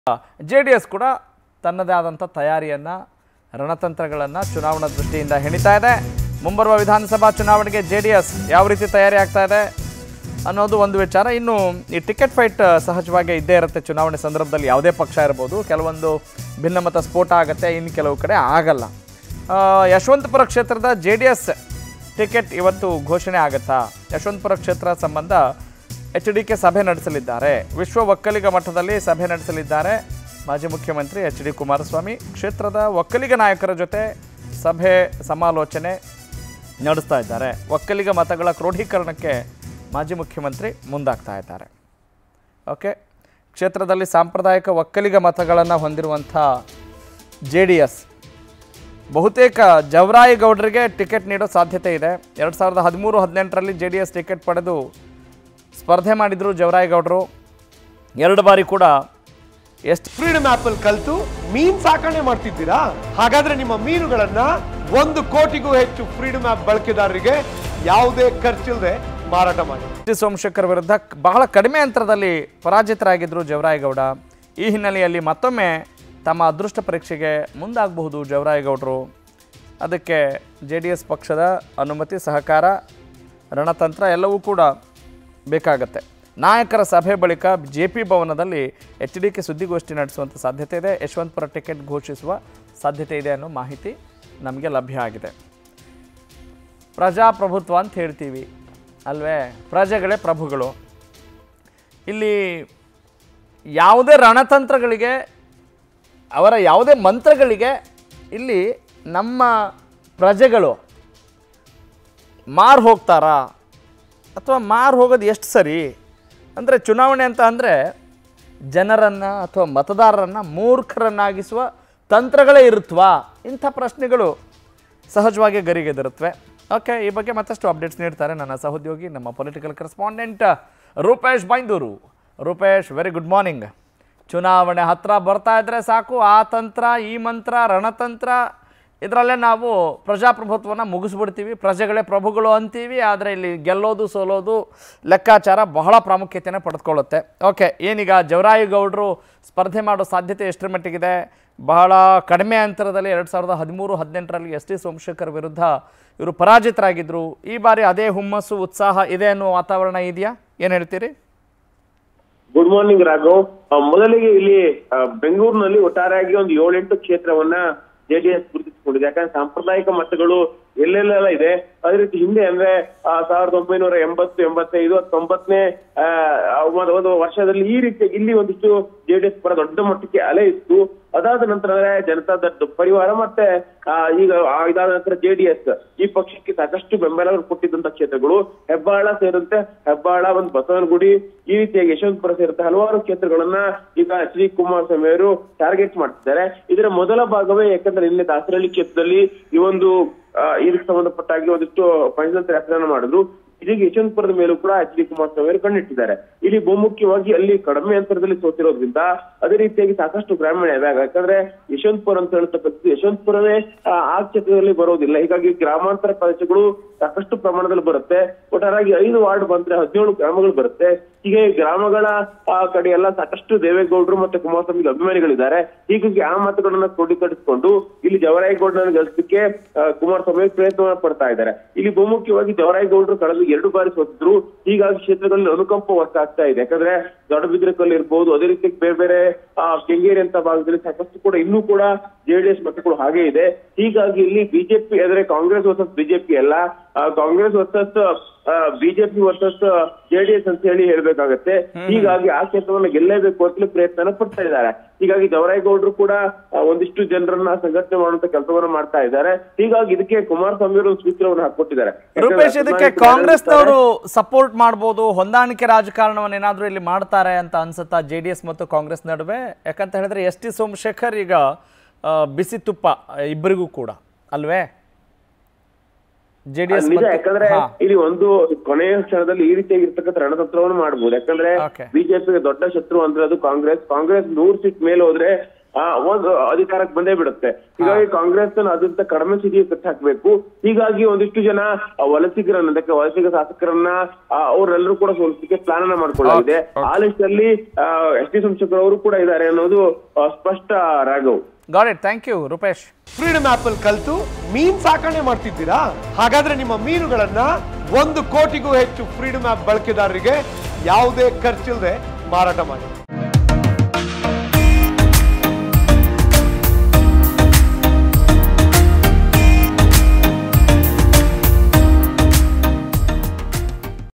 J D S ಕೂಡ ತನ್ನದೇ ಆದಂಥ ತಯಾರಿಯನ್ನು ರಣತಂತ್ರಗಳನ್ನು ಚುನಾವಣಾ ದೃಷ್ಟಿಯಿಂದ ಹೆಣಿತಾ ಇದೆ ಮುಂಬರುವ ವಿಧಾನಸಭಾ ಚುನಾವಣೆಗೆ ಜೆ ಡಿ ಎಸ್ ಯಾವ ರೀತಿ ತಯಾರಿ ಆಗ್ತಾ ಇದೆ ಅನ್ನೋದು ಒಂದು ವಿಚಾರ ಇನ್ನು ಈ ಟಿಕೆಟ್ ಫೈಟ್ ಸಹಜವಾಗಿ ಇದ್ದೇ ಇರುತ್ತೆ ಚುನಾವಣೆ ಸಂದರ್ಭದಲ್ಲಿ ಯಾವುದೇ ಪಕ್ಷ ಇರ್ಬೋದು ಕೆಲವೊಂದು ಭಿನ್ನಮತ ಸ್ಫೋಟ ಆಗುತ್ತೆ ಇನ್ನು ಕೆಲವು ಕಡೆ ಆಗಲ್ಲ ಆ, ಯಶವಂತಪುರ ಕ್ಷೇತ್ರದ ಜೆ ಡಿ ಎಸ್ ಟಿಕೆಟ್ ಇವತ್ತು ಘೋಷಣೆ ಆಗುತ್ತಾ ಯಶವಂತಪುರ ಕ್ಷೇತ್ರ ಸಂಬಂಧ ಎಚ್ ಡಿ ಕೆ ಸಭೆ ನಡೆಸಲಿದ್ದಾರೆ ವಿಶ್ವ ಒಕ್ಕಲಿಗ ಮಟ್ಟದಲ್ಲಿ ಸಭೆ ನಡೆಸಲಿದ್ದಾರೆ ಮಾಜಿ ಮುಖ್ಯಮಂತ್ರಿ ಎಚ್ ಡಿ ಕುಮಾರಸ್ವಾಮಿ ಕ್ಷೇತ್ರದ ಒಕ್ಕಲಿಗ ನಾಯಕರ ಜೊತೆ ಸಭೆ ಸಮಾಲೋಚನೆ ನಡೆಸ್ತಾ ಇದ್ದಾರೆ ಒಕ್ಕಲಿಗ ಮತಗಳ ಕ್ರೋಢೀಕರಣಕ್ಕೆ ಮಾಜಿ ಮುಖ್ಯಮಂತ್ರಿ ಮುಂದಾಗ್ತಾ ಇದ್ದಾರೆ ಓಕೆ ಕ್ಷೇತ್ರದಲ್ಲಿ ಸಾಂಪ್ರದಾಯಿಕ ಒಕ್ಕಲಿಗ ಮತಗಳನ್ನು ಹೊಂದಿರುವಂಥ ಜೆ ಡಿ ಎಸ್ ಬಹುತೇಕ ಜವರಾಯಿ ಗೌಡರಿಗೆ ಟಿಕೆಟ್ ನೀಡೋ ಸಾಧ್ಯತೆ ಇದೆ ಎರಡು ಸಾವಿರದ ಹದಿಮೂರು ಹದಿನೆಂಟರಲ್ಲಿ ಜೆ ಡಿ ಎಸ್ ಟಿಕೆಟ್ ಪಡೆದು ಸ್ಪರ್ಧೆ ಮಾಡಿದರು ಜವರಾಯಿ ಗೌಡರು ಎರಡು ಬಾರಿ ಕೂಡ ಎಷ್ಟು ಫ್ರೀಡಮ್ ಆಪ್ ಅಲ್ಲಿ ಕಲ್ತು ಮೀನ್ ಸಾಕಣೆ ಮಾಡ್ತಿದ್ದೀರಾ ಹಾಗಾದ್ರೆ ನಿಮ್ಮ ಮೀನುಗಳನ್ನ ಒಂದು ಕೋಟಿಗೂ ಹೆಚ್ಚು ಫ್ರೀಡಮ್ ಆಪ್ ಬಳಕೆದಾರರಿಗೆ ಯಾವುದೇ ಖರ್ಚಿಲ್ಲದೆ ಮಾರಾಟ ಮಾಡಿ ಟಿ ಸೋಮಶೇಖರ್ ವಿರುದ್ಧ ಕ್- ಬಹಳ ಕಡಿಮೆ ಅಂತರದಲ್ಲಿ ಪರಾಜಿತರಾಗಿದ್ದರು ಜವರಾಯಗೌಡ ಈ ಹಿನ್ನೆಲೆಯಲ್ಲಿ ಮತ್ತೊಮ್ಮೆ ತಮ್ಮ ಅದೃಷ್ಟ ಪರೀಕ್ಷೆಗೆ ಮುಂದಾಗಬಹುದು ಜವರಾಯಗೌಡರು ಅದಕ್ಕೆ ಜೆ ಡಿ ಎಸ್ ಪಕ್ಷದ ಅನುಮತಿ ಸಹಕಾರ ರಣತಂತ್ರ ಎಲ್ಲವೂ ಕೂಡ ಬೇಕಾಗತ್ತೆ ನಾಯಕರ ಸಭೆ ಬಳಿಕ ಜೆ ಪಿ ಭವನದಲ್ಲಿ ಎಚ್ ಡಿ ಕೆ ಸುದ್ದಿಗೋಷ್ಠಿ ನಡೆಸುವಂಥ ಸಾಧ್ಯತೆ ಇದೆ ಯಶವಂತಪುರ ಟಿಕೆಟ್ ಘೋಷಿಸುವ ಸಾಧ್ಯತೆ ಇದೆ ಅನ್ನೋ ಮಾಹಿತಿ ನಮಗೆ ಲಭ್ಯ ಆಗಿದೆ ಪ್ರಜಾಪ್ರಭುತ್ವ ಅಂತ ಹೇಳ್ತೀವಿ ಅಲ್ವೇ ಪ್ರಜೆಗಳೇ ಪ್ರಭುಗಳು ಇಲ್ಲಿ ಯಾವುದೇ ರಣತಂತ್ರಗಳಿಗೆ ಅವರ ಯಾವುದೇ ಮಂತ್ರಗಳಿಗೆ ಇಲ್ಲಿ ನಮ್ಮ ಪ್ರಜೆಗಳು ಮಾರು ಹೋಗ್ತಾರಾ ಅಥವಾ ಮಾರು ಹೋಗೋದು ಎಷ್ಟು ಸರಿ ಅಂದರೆ ಚುನಾವಣೆ ಅಂತ ಅಂದರೆ ಜನರನ್ನು ಅಥವಾ ಮತದಾರರನ್ನು ಮೂರ್ಖರನ್ನಾಗಿಸುವ ತಂತ್ರಗಳೇ ಇರುತ್ತವಾ ಇಂಥ ಪ್ರಶ್ನೆಗಳು ಸಹಜವಾಗಿ ಗರಿಗೆದರುತ್ತವೆ ಓಕೆ ಈ ಬಗ್ಗೆ ಮತ್ತಷ್ಟು ಅಪ್ಡೇಟ್ಸ್ ನೀಡ್ತಾರೆ ನನ್ನ ಸಹೋದ್ಯೋಗಿ ನಮ್ಮ political correspondent Rupesh Byndoor Rupesh very good morning ಚುನಾವಣೆ ಹತ್ರ ಬರ್ತಾ ಇದ್ರೆ ಸಾಕು ಆ ತಂತ್ರ ಈ ಮಂತ್ರ ರಣತಂತ್ರ ಇದರಲ್ಲೇ ನಾವು ಪ್ರಜಾಪ್ರಭುತ್ವನ ಮುಗಿಸ್ಬಿಡ್ತೀವಿ ಪ್ರಜೆಗಳೇ ಪ್ರಭುಗಳು ಅಂತೀವಿ ಆದರೆ ಇಲ್ಲಿ ಗೆಲ್ಲೋದು ಸೋಲೋದು ಲೆಕ್ಕಾಚಾರ ಬಹಳ ಪ್ರಾಮುಖ್ಯತೆಯನ್ನು ಪಡೆದುಕೊಳ್ಳುತ್ತೆ ಓಕೆ ಏನೀಗ ಜವರಾಯಿ ಗೌಡರು ಸ್ಪರ್ಧೆ ಮಾಡೋ ಸಾಧ್ಯತೆ ಎಷ್ಟರ ಮಟ್ಟಿಗಿದೆ ಬಹಳ ಕಡಿಮೆ ಅಂತರದಲ್ಲಿ ಎರಡು ಸಾವಿರದ ಹದಿಮೂರು ಹದಿನೆಂಟರಲ್ಲಿ ಎಸ್ ಟಿ ಸೋಮಶೇಖರ್ ವಿರುದ್ಧ ಇವರು ಪರಾಜಿತರಾಗಿದ್ದರು ಈ ಬಾರಿ ಅದೇ ಹುಮ್ಮಸ್ಸು ಉತ್ಸಾಹ ಇದೆ ಅನ್ನೋ ವಾತಾವರಣ ಇದೆಯಾ ಏನು ಹೇಳ್ತೀರಿ ಗುಡ್ ಮಾರ್ನಿಂಗ್ ರಾಘವ್ ಆ, ಮೊದಲಿಗೆ ಇಲ್ಲಿ ಆ, ಬೆಂಗಳೂರಿನಲ್ಲಿ ಒಟ್ಟಾರೆಯಾಗಿ ಒಂದು ಏಳೆಂಟು ಕ್ಷೇತ್ರವನ್ನ ಜೆಡಿಎಸ್ ಗುರುತಿಸಿಕೊಂಡಿದೆ ಯಾಕಂದ್ರೆ ಸಾಂಪ್ರದಾಯಿಕ ಮತಗಳು ಎಲ್ಲೆಲ್ಲೆಲ್ಲ ಇದೆ ಅದೇ ರೀತಿ ಹಿಂದೆ ಅಂದ್ರೆ ಆ, ಸಾವಿರದ ಒಂಬೈನೂರ ಎಂಬತ್ತು ಎಂಬತ್ತೈದು ತೊಂಬತ್ತನೇ ಆ, ಒಂದು- ಒಂದು ವರ್ಷದಲ್ಲಿ ಈ ರೀತಿ ಇಲ್ಲಿ ಒಂದಿಷ್ಟು ಜೆಡಿಎಸ್ ಪರ ದೊಡ್ಡ ಮಟ್ಟಕ್ಕೆ ಅಲೆ ಇತ್ತು ಅದಾದ ನಂತರ ಜನತಾ ದಳ ಪರಿವಾರ ಮತ್ತೆ ಆ, ಈಗ ಆ ಇದಾದ ನಂತರ ಜೆಡಿಎಸ್ ಈ ಪಕ್ಷಕ್ಕೆ ಸಾಕಷ್ಟು ಬೆಂಬಲ ಕೊಟ್ಟಿದ್ದಂತ ಕ್ಷೇತ್ರಗಳು ಹೆಬ್ಬಾಳ ಸೇರಿದಂತೆ ಹೆಬ್ಬಾಳ ಒಂದು ಬಸವನಗುಡಿ ಈ ರೀತಿಯಾಗಿ ಯಶವಂತಪುರ ಸೇರಿದಂತೆ ಹಲವಾರು ಕ್ಷೇತ್ರಗಳನ್ನ ಈಗ ಎಚ್ ಡಿ ಕುಮಾರಸ್ವಾಮಿ ಅವರು ಟಾರ್ಗೆಟ್ ಮಾಡ್ತಿದ್ದಾರೆ ಇದರ ಮೊದಲ ಭಾಗವೇ ಯಾಕಂದ್ರೆ ಇಲ್ಲಿ ದಾಸರಹಳ್ಳಿ ಕ್ಷೇತ್ರದಲ್ಲಿ ಈ ಒಂದು ಆ, ಇದಕ್ಕೆ ಸಂಬಂಧಪಟ್ಟಾಗಿ ಒಂದಿಷ್ಟು ಪಂಚತಂತ್ರ ಯಾತ್ರೆಯನ್ನು ಮಾಡಿದ್ರು ಇದೀಗ ಯಶವಂತಪುರದ ಮೇಲೂ ಕೂಡ ಎಚ್ ಡಿ ಕುಮಾರಸ್ವಾಮಿ ಅವರು ಕಣ್ಣಿಟ್ಟಿದ್ದಾರೆ ಇಲ್ಲಿ ಬಹುಮುಖ್ಯವಾಗಿ ಅಲ್ಲಿ ಕಡಿಮೆ ಅಂತರದಲ್ಲಿ ಸೋತಿರೋದ್ರಿಂದ ಅದೇ ರೀತಿಯಾಗಿ ಸಾಕಷ್ಟು ಗ್ರಾಮೀಣ ಇವಾಗ ಯಾಕಂದ್ರೆ ಯಶವಂತಪುರ ಅಂತ ಹೇಳ್ತಕ್ಕಂಥದ್ದು ಯಶವಂತಪುರವೇ ಆ, ಆ ಕ್ಷೇತ್ರದಲ್ಲಿ ಬರೋದಿಲ್ಲ ಹೀಗಾಗಿ ಗ್ರಾಮಾಂತರ ಪ್ರದೇಶಗಳು ಸಾಕಷ್ಟು ಪ್ರಮಾಣದಲ್ಲಿ ಬರುತ್ತೆ ಒಟ್ಟಾರಾಗಿ ಐದು ವಾರ್ಡ್ ಬಂದ್ರೆ ಹದಿನೇಳು ಗ್ರಾಮಗಳು ಬರುತ್ತೆ ಹೀಗೆ ಗ್ರಾಮಗಳ ಆ, ಕಡೆ ಎಲ್ಲ ಸಾಕಷ್ಟು ದೇವೇಗೌಡರು ಮತ್ತೆ ಕುಮಾರಸ್ವಾಮಿ ಅಭಿಮಾನಿಗಳಿದ್ದಾರೆ ಹೀಗಾಗಿ ಆ ಮತಗಳನ್ನ ಕ್ರೋಢೀಕರಿಸಿಕೊಂಡು ಇಲ್ಲಿ ಜವರಾಯಗೌಡರನ್ನ ಗೆಲ್ಸಲಿಕ್ಕೆ ಆ, ಕುಮಾರಸ್ವಾಮಿ ಪ್ರಯತ್ನ ಪಡ್ತಾ ಇದ್ದಾರೆ ಇಲ್ಲಿ ಬಹುಮುಖ್ಯವಾಗಿ ಜವರಾಯಗೌಡರು ಕಳೆದ ಎರಡು ಬಾರಿ ಸೋತಿದ್ರು ಹೀಗಾಗಿ ಕ್ಷೇತ್ರಗಳಲ್ಲಿ ಅನುಕಂಪ ವರ್ಕ್ ಆಗ್ತಾ ಇದೆ ಯಾಕಂದ್ರೆ ದೊಡ್ಡಬಿದ್ರಕಲ್ಲಿ ಇರ್ಬೋದು ಅದೇ ರೀತಿ ಬೇರೆ ಬೇರೆ ಆ, ಕೆಂಗೇರಿ ಅಂತ ಭಾಗದಲ್ಲಿ ಸಾಕಷ್ಟು ಕೂಡ ಇನ್ನೂ ಕೂಡ ಜೆಡಿಎಸ್ ಮತಗಳು ಹಾಗೆ ಇದೆ ಹೀಗಾಗಿ ಇಲ್ಲಿ ಬಿಜೆಪಿ ಅಂದ್ರೆ ಕಾಂಗ್ರೆಸ್ ವರ್ಸಸ್ ಬಿಜೆಪಿ ಅಲ್ಲ ಆ, Congress versus BJP versus JDS ಅಂತ ಹೇಳಿ ಹೇಳ್ಬೇಕಾಗತ್ತೆ ಹೀಗಾಗಿ ಆ ಕ್ಷೇತ್ರವನ್ನ ಗೆಲ್ಲೇಬೇಕು ಅಂತಲೇ ಪ್ರಯತ್ನ ಪಡ್ತಾ ಇದ್ದಾರೆ ಹೀಗಾಗಿ ಜವರಾಯಗೌಡರು ಕೂಡ ಆ, ಒಂದಿಷ್ಟು ಜನರನ್ನ ಸಂಘಟನೆ ಮಾಡುವಂತ ಕೆಲಸವನ್ನ ಮಾಡ್ತಾ ಇದ್ದಾರೆ ಹೀಗಾಗಿ ಇದಕ್ಕೆ ಕುಮಾರಸ್ವಾಮಿ ಅವರು ಒಂದು ಸೂತ್ರವನ್ನು ಹಾಕೊಟ್ಟಿದ್ದಾರೆ ರೂಪೇಶ್ ಇದಕ್ಕೆ ಕಾಂಗ್ರೆಸ್ನವರು ಸಪೋರ್ಟ್ ಮಾಡ್ಬೋದು ಹೊಂದಾಣಿಕೆ ರಾಜಕಾರಣವನ್ನು ಏನಾದರೂ ಇಲ್ಲಿ ಮಾಡ್ತಾರೆ ಅಂತ ಅನ್ಸುತ್ತಾ ಜೆ ಡಿ ಎಸ್ ಮತ್ತು ಕಾಂಗ್ರೆಸ್ ನಡುವೆ ಯಾಕಂತ ಹೇಳಿದ್ರೆ ಎಸ್ ಟಿ ಸೋಮಶೇಖರ್ ಈಗ ಆ, ಬಿಸಿ ತುಪ್ಪ ಇಬ್ಬರಿಗೂ ಕೂಡ ಅಲ್ವೇ ಜೆ ಡಿ ಎಸ್ ನಿಜ ಯಾಕಂದ್ರೆ ಇಲ್ಲಿ ಒಂದು ಕೊನೆಯ ಕ್ಷಣದಲ್ಲಿ ಈ ರೀತಿಯಾಗಿರ್ತಕ್ಕಂಥ ರಣತಂತ್ರವನ್ನು ಮಾಡಬಹುದು ಯಾಕಂದ್ರೆ Okay. ಬಿಜೆಪಿಗೆ ದೊಡ್ಡ ಶತ್ರು ಅಂದ್ರೆ ಅದು ಕಾಂಗ್ರೆಸ್ ಕಾಂಗ್ರೆಸ್ ನೂರ್ ಸೀಟ್ ಮೇಲೆ ಹೋದ್ರೆ ಆ, ಒಂದು ಅಧಿಕಾರಕ್ಕೆ ಬಂದೇ ಬಿಡುತ್ತೆ ಹೀಗಾಗಿ ಕಾಂಗ್ರೆಸ್ ಅದರಿಂದ ಕಡಿಮೆ ಸ್ಥಿತಿಗೆ ಕಟ್ಟಿ ಹಾಕ್ಬೇಕು ಹೀಗಾಗಿ ಒಂದಿಷ್ಟು ಜನ ಆ, ವಲಸಿಗರನ್ನ ಅದಕ್ಕೆ ವಲಸಿಗ ಶಾಸಕರನ್ನ ಆ, ಅವರೆಲ್ಲರೂ ಕೂಡ ಸೋಲಿಸಲಿಕ್ಕೆ ಪ್ಲಾನ್ ಅನ್ನ ಮಾಡ್ಕೊಳ್ಳಲಾಗಿದೆ ಆ ಲಿಸ್ಟ್ ಅಲ್ಲಿ ಎಸ್ ಟಿ ಸೋಮಶೇಖರ್ ಅವರು ಕೂಡ ಇದ್ದಾರೆ ಅನ್ನೋದು ಆ, ಸ್ಪಷ್ಟ Raghav got it thank you Rupesh freedom app ಅಲ್ಲಿ ಕಲ್ತು ಮೀನ್ ಸಾಕಣೆ ಮಾಡ್ತಿದ್ದೀರಾ ಹಾಗಾದ್ರೆ ನಿಮ್ಮ ಮೀನುಗಳನ್ನ ಒಂದು ಕೋಟಿಗೂ ಹೆಚ್ಚು ಫ್ರೀಡಮ್ ಆಪ್ ಬಳಕೆದಾರರಿಗೆ ಯಾವುದೇ ಖರ್ಚಿಲ್ಲದೆ ಮಾರಾಟ ಮಾಡಿ